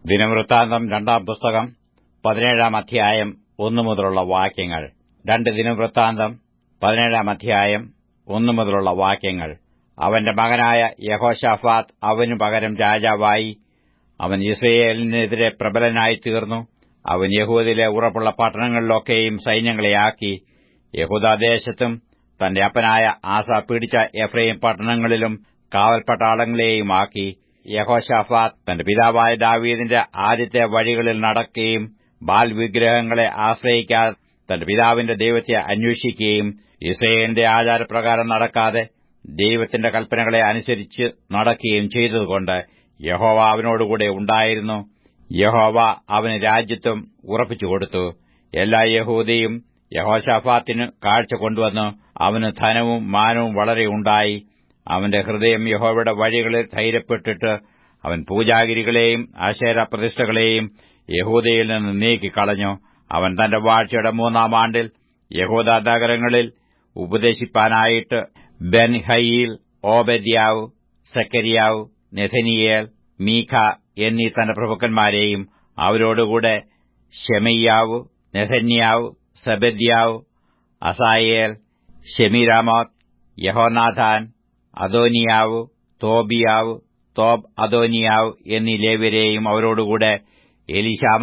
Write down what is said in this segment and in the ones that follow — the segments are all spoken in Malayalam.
ദിനവൃത്താന്തം രണ്ടാം പുസ്തകം പതിനേഴാം അധ്യായം ഒന്നു മുതലുള്ള വാക്യങ്ങൾ രണ്ട് ദിനവൃത്താന്തം പതിനേഴാം അധ്യായം ഒന്നു മുതലുള്ള വാക്യങ്ങൾ അവന്റെ മകനായ യഹോഷാഫാത്ത് അവനു പകരം രാജാവായി അവൻ ഇസ്രയേലിനെതിരെ പ്രബലനായി തീർന്നു അവൻ യഹൂദിലെ ഉറപ്പുള്ള പട്ടണങ്ങളിലൊക്കെയും സൈന്യങ്ങളെ ആക്കി യഹൂദാദേശത്തും തന്റെ അപ്പനായ ആസ പിടിച്ച എഫ്രൈം പട്ടണങ്ങളിലും കാവൽപ്പട്ടാളങ്ങളെയും ആക്കി യഹോഷാഫാത്ത് തന്റെ പിതാവായ ദാവീദിന്റെ ആദ്യത്തെ വഴികളിൽ നടക്കുകയും ബാൽ വിഗ്രഹങ്ങളെ ആശ്രയിക്കാതെ തന്റെ പിതാവിന്റെ ദൈവത്തെ അന്വേഷിക്കുകയും ഇസ്രയേലിന്റെ ആചാരപ്രകാരം നടക്കാതെ ദൈവത്തിന്റെ കൽപ്പനകളെ അനുസരിച്ച് നടക്കുകയും ചെയ്തതുകൊണ്ട് യഹോവ അവനോടുകൂടെ ഉണ്ടായിരുന്നു യഹോവ അവന് രാജ്യത്വം ഉറപ്പിച്ചുകൊടുത്തു എല്ലാ യഹൂദയും യഹോഷാഫാത്തിന് കാഴ്ച കൊണ്ടുവന്നു അവന് ധനവും മാനവും വളരെ ഉണ്ടായി അവന്റെ ഹൃദയം യഹോവയുടെ വഴികളിൽ ധൈര്യപ്പെട്ടിട്ട് അവൻ പൂജാഗിരികളെയും ആശേര പ്രതിഷ്ഠകളെയും യഹൂദയിൽ നിന്ന് നീക്കിക്കളഞ്ഞു അവൻ തന്റെ വാഴ്ചയുടെ മൂന്നാം ആണ്ടിൽ യഹൂദ നഗരങ്ങളിൽ ഉപദേശിപ്പാനായിട്ട് ബെൻഹയിൽ ഓബദ്യാവ് സക്കരിയാവ് നെഥനിയേൽ മീഖ എന്നീ തന്റെ പ്രഭുക്കന്മാരെയും അവരോടുകൂടെ ഷെമയ്യാവ് നെഥന്യാവ് സബദ്യാവ് അസായേൽ ഷെമിരാമോത്ത് യഹോനാഥാൻ അദോനിയാവ് തോബിയാവ് തോബ് അദോനിയാവ് എന്നീ ലേവ്യരെയും അവരോടുകൂടെ എലിശാമ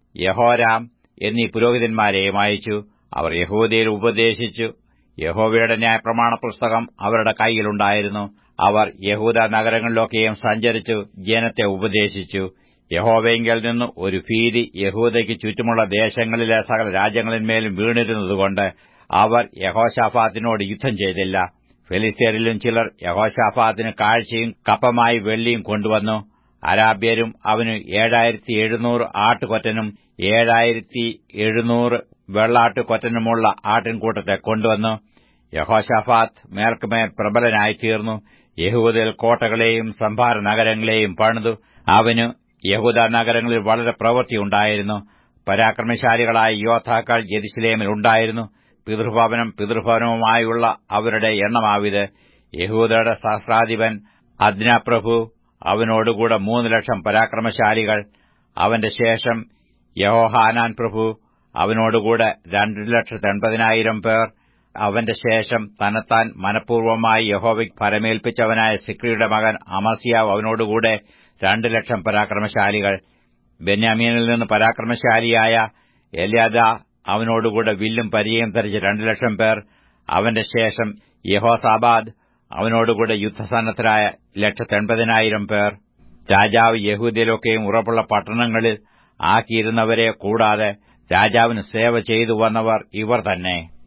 യഹോരാം എന്നീ പുരോഹിതന്മാരെയും അയച്ചു അവർ യഹൂദയിൽ ഉപദേശിച്ചു യഹോവയുടെ ന്യായപ്രമാണ പുസ്തകം അവരുടെ കൈയിലുണ്ടായിരുന്നു അവർ യഹൂദ നഗരങ്ങളിലൊക്കെയും സഞ്ചരിച്ചു ജനത്തെ ഉപദേശിച്ചു യഹോവയെങ്കിൽ നിന്ന് ഒരു ഭീതി യഹൂദയ്ക്ക് ചുറ്റുമുള്ള ദേശങ്ങളിലെ സകല രാജ്യങ്ങളിന്മേലും വീണിരുന്നതുകൊണ്ട് അവർ യഹോഷാഫാത്തിനോട് യുദ്ധം ചെയ്തില്ല ഫെലിസ്തീനിലും ചിലർ യഹോഷാഫാത്തിന് കാഴ്ചയും കപ്പമായി വെള്ളിയും കൊണ്ടുവന്നു അരാബ്യരും അവന് ഏഴായിരത്തി എഴുന്നൂറ് ആട്ടുകൊറ്റനും ഏഴായിരത്തി എഴുന്നൂറ് വെള്ളാട്ടുകൊറ്റനുമുള്ള ആട്ടിൻകൂട്ടത്തെ കൊണ്ടുവന്നു യഹോഷാഫാത്ത് മേൽക്കുമേൽ പ്രബലനായിത്തീർന്നു യഹൂദയിൽ കോട്ടകളെയും സംഭാര നഗരങ്ങളെയും പണിതു അവന് യഹൂദ നഗരങ്ങളിൽ വളരെ പ്രവൃത്തിയുണ്ടായിരുന്നു പരാക്രമശാലികളായ യോദ്ധാക്കൾ യെരുശലേമിലുണ്ടായിരുന്നു പിതൃഭവനം പിതൃഭവനവുമായുള്ള അവരുടെ എണ്ണമാവിത് യഹൂദയുടെ സഹസ്രാധിപൻ അദ്നാപ്രഭു അവനോടുകൂടെ മൂന്ന് ലക്ഷം പരാക്രമശാലികൾ അവന്റെ ശേഷം യഹോഹാനാൻ പ്രഭു അവനോടുകൂടെ രണ്ടു ലക്ഷത്തി എൺപതിനായിരം പേർ അവന്റെ ശേഷം തന്നെത്താൻ മനഃപൂർവ്വമായി യഹോവയ്ക്ക് ഫലമേൽപ്പിച്ചവനായ സിക്രിയുടെ മകൻ അമസിയാവ് അവനോടുകൂടെ രണ്ടു ലക്ഷം പരാക്രമശാലികൾ ബെന്യാമീനിൽ നിന്ന് പരാക്രമശാലിയായ എല്യാദ അവനോടുകൂടെ വില്ലും പരിചയം ധരിച്ച് രണ്ടു ലക്ഷം പേർ അവന്റെ ശേഷം യഹോസാബാദ് അവനോടുകൂടെ യുദ്ധസന്നദ്ധരായ ലക്ഷത്തെൺപതിനായിരം പേർ രാജാവ് യഹൂദിയിലൊക്കെയും ഉറപ്പുള്ള പട്ടണങ്ങളിൽ ആക്കിയിരുന്നവരെ കൂടാതെ രാജാവിന് സേവ ചെയ്തു വന്നവർ ഇവർ തന്നെ